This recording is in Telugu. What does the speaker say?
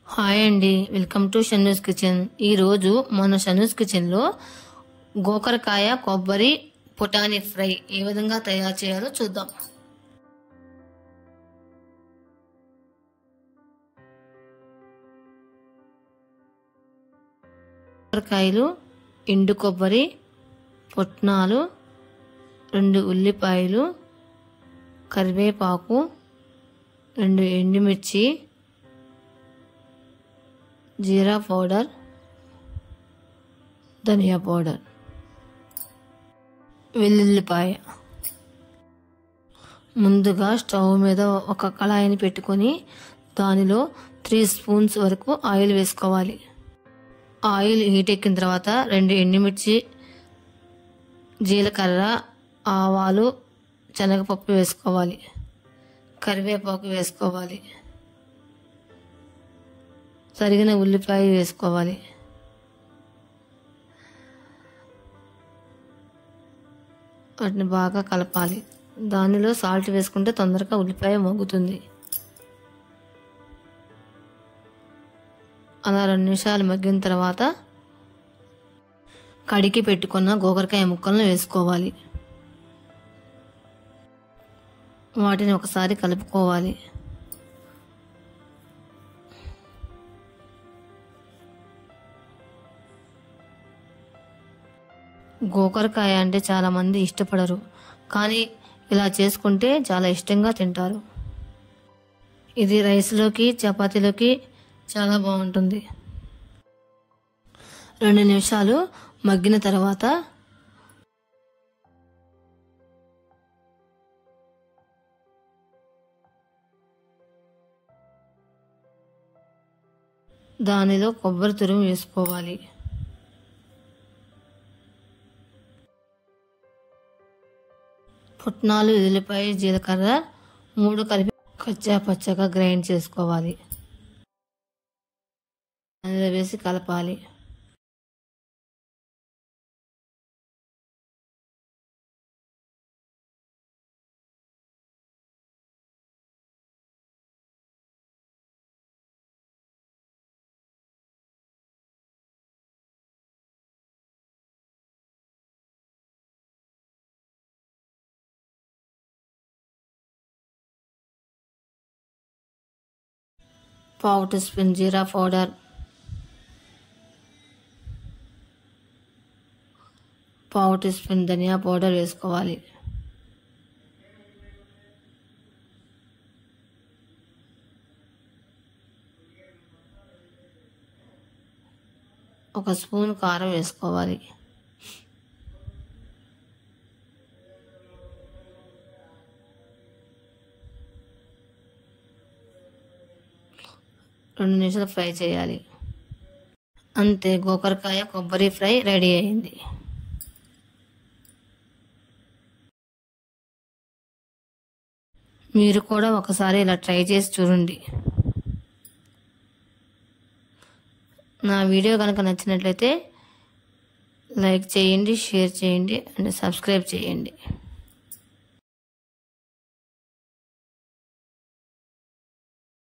హాయ్ అండి వెల్కమ్ టు షన్నూస్ కిచెన్ ఈరోజు మన షన్నూస్ కిచెన్లో గోకరకాయ కొబ్బరి పొటాని ఫ్రై ఏ విధంగా తయారు చేయాలో చూద్దాం కొబ్బరికాయలు ఎండు కొబ్బరి పుట్నాలు రెండు ఉల్లిపాయలు కరివేపాకు రెండు ఎండుమిర్చి జీరా పౌడర్ ధనియా పౌడర్ వెల్లుల్లిపాయ ముందుగా స్టవ్ మీద ఒక కళాయిని పెట్టుకొని దానిలో త్రీ స్పూన్స్ వరకు ఆయిల్ వేసుకోవాలి ఆయిల్ హీట్ ఎక్కిన తర్వాత రెండు ఎండుమిర్చి జీలకర్ర ఆవాలు శనగపప్పు వేసుకోవాలి కరివేపాకు వేసుకోవాలి తరిగిన ఉల్లిపాయ వేసుకోవాలి వాటిని బాగా కలపాలి దానిలో సాల్ట్ వేసుకుంటే తొందరగా ఉల్లిపాయ మగ్గుతుంది అలా రెండు నిమిషాలు మగ్గిన తర్వాత కడిగి పెట్టుకున్న గోకరకాయ ముక్కలను వేసుకోవాలి వాటిని ఒకసారి కలుపుకోవాలి గోకరకాయ అంటే చాలా మంది ఇష్టపడరు కానీ ఇలా చేసుకుంటే చాలా ఇష్టంగా తింటారు ఇది రైస్లోకి చపాతీలోకి చాలా బాగుంటుంది రెండు నిమిషాలు మగ్గిన తర్వాత దానిలో కొబ్బరి తురుము వేసుకోవాలి పుట్నాలు ఉల్లిపాయ జీలకర్ర మూడు కలిపి కచ్చా పచ్చగా గ్రైండ్ చేసుకోవాలి అందులో వేసి కలపాలి పావు టీ స్పూన్ జీరా పౌడర్ పావు టీ స్పూన్ ధనియా పౌడర్ వేసుకోవాలి ఒక స్పూన్ కారం వేసుకోవాలి రెండు నిమిషాలు ఫ్రై చేయాలి అంతే గోకరకాయ కొబ్బరి ఫ్రై రెడీ అయింది మీరు కూడా ఒకసారి ఇలా ట్రై చేసి చూడండి నా వీడియో కనుక నచ్చినట్లయితే లైక్ చేయండి షేర్ చేయండి అండ్ సబ్స్క్రైబ్ చేయండి